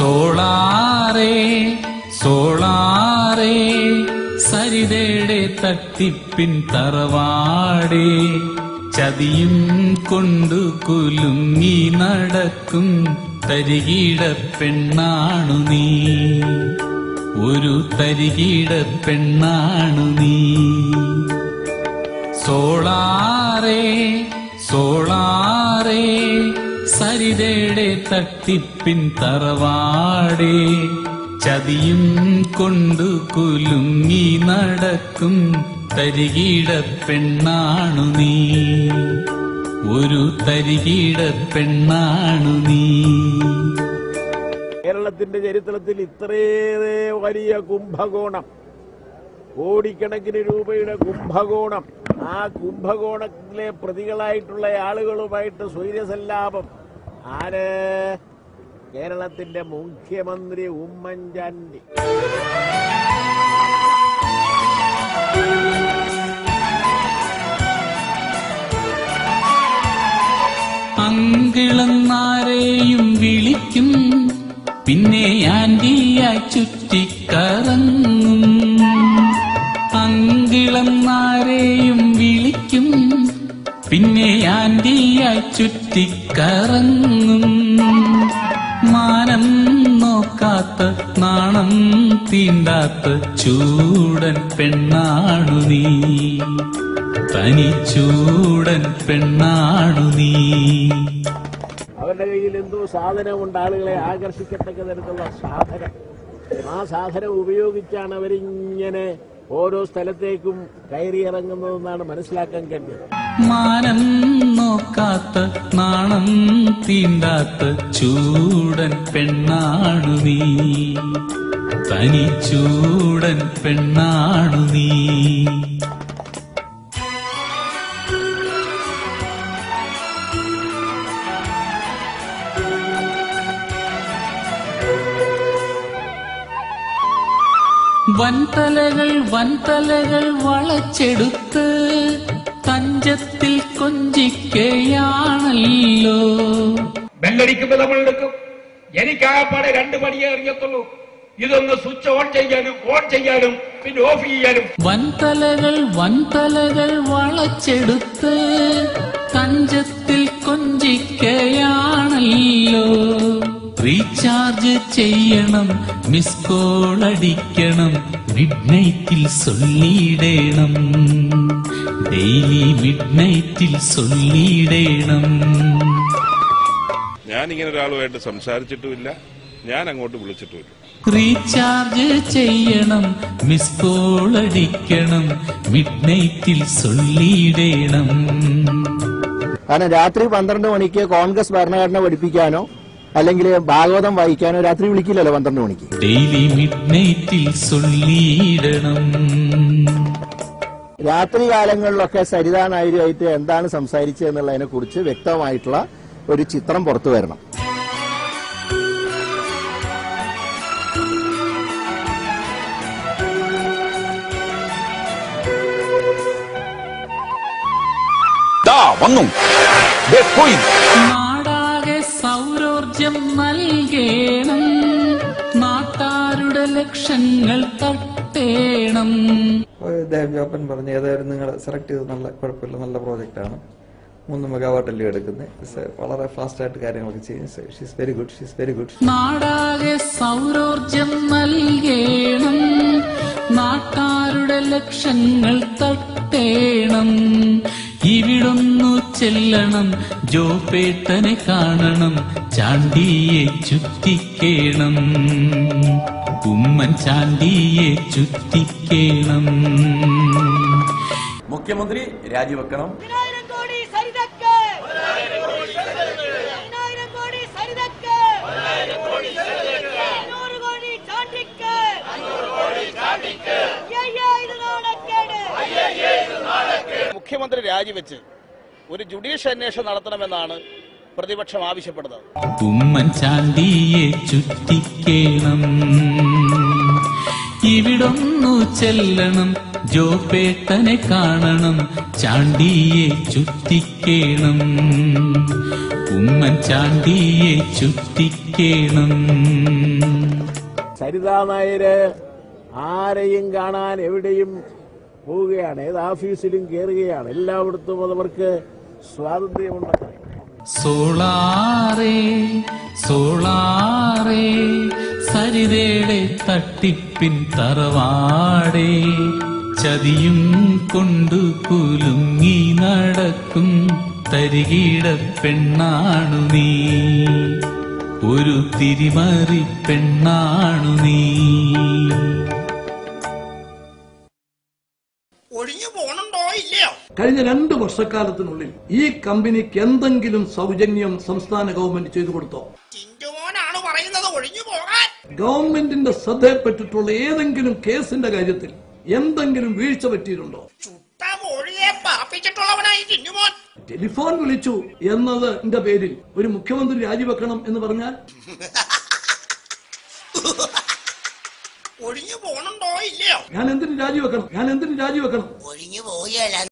സോളാറേ സോളാറേ സരിതയുടെ തട്ടിപ്പിൻ തറവാടേ ചതിയും കൊണ്ടു കുലുങ്ങി നടക്കും തരികിട പെണ്ണാണു നീ ഒരു തരികിട പെണ്ണാണു നീ സോളാറേ സോളാറേ സരിതയുടെ തട്ടിപ്പിൻ തറവാടേ ചതിയും കൊണ്ടു കുലുങ്ങി നടക്കും തരികിട പെണ്ണാണു നീ ഒരു തരികിട പെണ്ണാണു നീ കേരളത്തിന്റെ ചരിത്രത്തിൽ ഇത്രയേറെ വലിയ കുംഭകോണം കോടിക്കണക്കിന് രൂപയുടെ കുംഭകോണം ആ കുംഭകോണത്തിലെ പ്രതികളായിട്ടുള്ള ആളുകളുമായിട്ട് സ്വൈര്യസല്ലാപം ആര് കേരളത്തിന്റെ മുഖ്യമന്ത്രി ഉമ്മൻചാണ്ടി അങ്കിളന്നാരെയും വിളിക്കും പിന്നെ ആന്റിയായി ചുറ്റിക്കറങ്ങും അങ്കിളന്നാരെയും വിളിക്കും പിന്നെ ആന്റിയായി ചുറ്റിക്കറങ്ങും മാനം നോക്കാത്ത നാണം തീണ്ടാത്ത ചൂടൻ പെണ്ണാണു നീ തനിച്ചൂടൻ പെണ്ണാണു നീ അവരുടെ കയ്യിൽ എന്തോ സാധനമുണ്ട് ആളുകളെ ആകർഷിക്കത്തക്ക തരത്തിലുള്ള സാധനം ആ സാധനം ഉപയോഗിച്ചാണ് അവരിങ്ങനെ ഓരോ സ്ഥലത്തേക്കും കയറിയിറങ്ങുന്നതെന്നാണ് മനസ്സിലാക്കാൻ കഴിഞ്ഞത് മാനം നോക്കാത്ത നാണം തീണ്ടാത്ത ചൂടൻ പെണ്ണാണു നീ തനിച്ചൂടൻ പെണ്ണാണു നീ വൻതലകൾ വൻതലകൾ വളച്ചെടുത്ത് തഞ്ചത്തിൽ കൊഞ്ചിക്കയാണല്ലോ ബെല്ലടിക്കുമ്പോ നമ്മൾ എടുക്കും എനിക്ക് ആകപ്പാടെ രണ്ട് പണിയേ അറിയത്തുള്ളൂ ഇതൊന്ന് സ്വിച്ച് ഓൺ ചെയ്യാനും ഓൺ ചെയ്യാനും പിന്നെ ഓഫ് ചെയ്യാനും വൻതലകൾ വൻതലകൾ വളച്ചെടുത്ത് തഞ്ചത്തിൽ കൊഞ്ചിക്കയാണല്ലോ റീചാർജ് ചെയ്യണം മിസ് കോൾ അടിക്കണം മിഡ് നൈറ്റിൽ സൊല്ലിയിടണം ഡെയിലി മിഡ് നൈറ്റിൽ സൊല്ലിയിടണം ഞാൻ ഇങ്ങനെ ഒരാളുമായിട്ട് സംസാരിച്ചിട്ടുമില്ല ഞാൻ അങ്ങോട്ട് വിളിച്ചിട്ടുമില്ല റീചാർജ് ചെയ്യണം മിസ് കോൾ അടിക്കണം മിഡ് നൈറ്റിൽ സൊല്ലിയിടണം കാരണം രാത്രി പന്ത്രണ്ട് മണിക്ക് കോൺഗ്രസ് ഭരണഘടന പഠിപ്പിക്കാനോ അല്ലെങ്കിൽ ഭാഗവതം വായിക്കാനോ രാത്രി വിളിക്കില്ലല്ലോ പന്ത്രണ്ട് മണിക്ക് ഡെയിലി മിഡ് നൈറ്റിൽ സൊല്ലിയിടണം രാത്രി കാലങ്ങളിലൊക്കെ സരിതാ നായിഡുമായിട്ട് എന്താണ് സംസാരിച്ചത് എന്നുള്ളതിനെ കുറിച്ച് വ്യക്തമായിട്ടുള്ള ഒരു ചിത്രം പുറത്തു വരണം വന്നു ദേ പോയി നാടാകെ സൗരോർജം നൽകേണം നാട്ടാരുടെ ലക്ഷങ്ങൾ തട്ടേണം ദേവ്യാപ്പൻ പറഞ്ഞ ഏതായാലും നിങ്ങൾ സെലക്ട് ചെയ്ത് നല്ല കുഴപ്പമില്ല നല്ല പ്രോജക്റ്റാണ് മൂന്ന് മെഗാവാട്ടല്ലേ എടുക്കുന്നത് വളരെ ഫാസ്റ്റായിട്ട് കാര്യങ്ങളൊക്കെ ചെയ്യും she's very good she's very good നാടാകെ സൗരോർജം നൽകേണം നാട്ടാരുടെ ലക്ഷങ്ങൾ തട്ടേണം ഇവിടൊന്നു ചെല്ലണം ജോപേട്ടനെ കാണണം ചാണ്ടിയെ ചുറ്റിക്കേണം ഉമ്മൻ ചാണ്ടിയെ ചുറ്റിക്കേണം മുഖ്യമന്ത്രി രാജിവെക്കണം പതിനായിരം കോടി സരിതക്ക് പതിനായിരം കോടി സരിതക്ക് അഞ്ഞൂറ് കോടി ചാണ്ടിക്ക് അയ്യയ്യേ, ഇത് നാണക്കേട് മുഖ്യമന്ത്രി രാജിവെച്ച് ഒരു ജുഡീഷ്യൽ അന്വേഷണം നടത്തണമെന്നാണ് പ്രതിപക്ഷം ആവശ്യപ്പെടുന്നത് ഉമ്മൻ ചാണ്ടിയെ ചുറ്റിക്കേണം ഇവിടൊന്നു ചെല്ലണം ജോപേട്ടനെ കാണണം ചാണ്ടിയെ ചുറ്റിക്കേണം ഉമ്മൻ ഉമ്മൻചാണ്ടിയെ ചുറ്റിക്കേണം സരിതാ നായര് ആരെയും കാണാൻ എവിടെയും പോവുകയാണ് ഏത് ഓഫീസിലും കയറുകയാണ് എല്ലായിടത്തും അതവർക്ക് സ്വാതന്ത്ര്യമുണ്ടെന്ന് സോളാറേ സോളാറേ സരിതയുടെ തട്ടിപ്പിൻ തറവാടേ ചതിയും കൊണ്ടു കുലുങ്ങി നടക്കും തരികിട പെണ്ണാണു നീ ഒരു തിരിമറി പെണ്ണാണു നീ ഒഴിഞ്ഞു പോണുണ്ടോ ഇല്ലയോ കഴിഞ്ഞ രണ്ട് വർഷക്കാലത്തിനുള്ളിൽ ഈ കമ്പനിക്ക് എന്തെങ്കിലും സൗജന്യം സംസ്ഥാന ഗവൺമെന്റ് ചെയ്തു കൊടുത്തോ ടിന്റുമോനാണ് പറയുന്നത് ഒഴിഞ്ഞു പോകാൻ ഗവൺമെന്റിന്റെ ശ്രദ്ധയിൽപ്പെട്ടിട്ടുള്ള ഏതെങ്കിലും കേസിന്റെ കാര്യത്തിൽ എന്തെങ്കിലും വീഴ്ച പറ്റിയിട്ടുണ്ടോ ചുട്ട കോഴിയെ പാപ്പിച്ചിട്ടുള്ളവനായി ടിന്റുമോൻ ടെലിഫോൺ വിളിച്ചു എന്നതിന്റെ പേരിൽ ഒരു മുഖ്യമന്ത്രി രാജിവെക്കണം എന്ന് പറഞ്ഞാൽ ഒഴിഞ്ഞു പോണുണ്ടോ ഇല്ലയോ ഞാൻ എന്തിനു രാജിവെക്കണം ഞാൻ എന്തിനു രാജിവെക്കണം ഒഴിഞ്ഞു പോയാൽ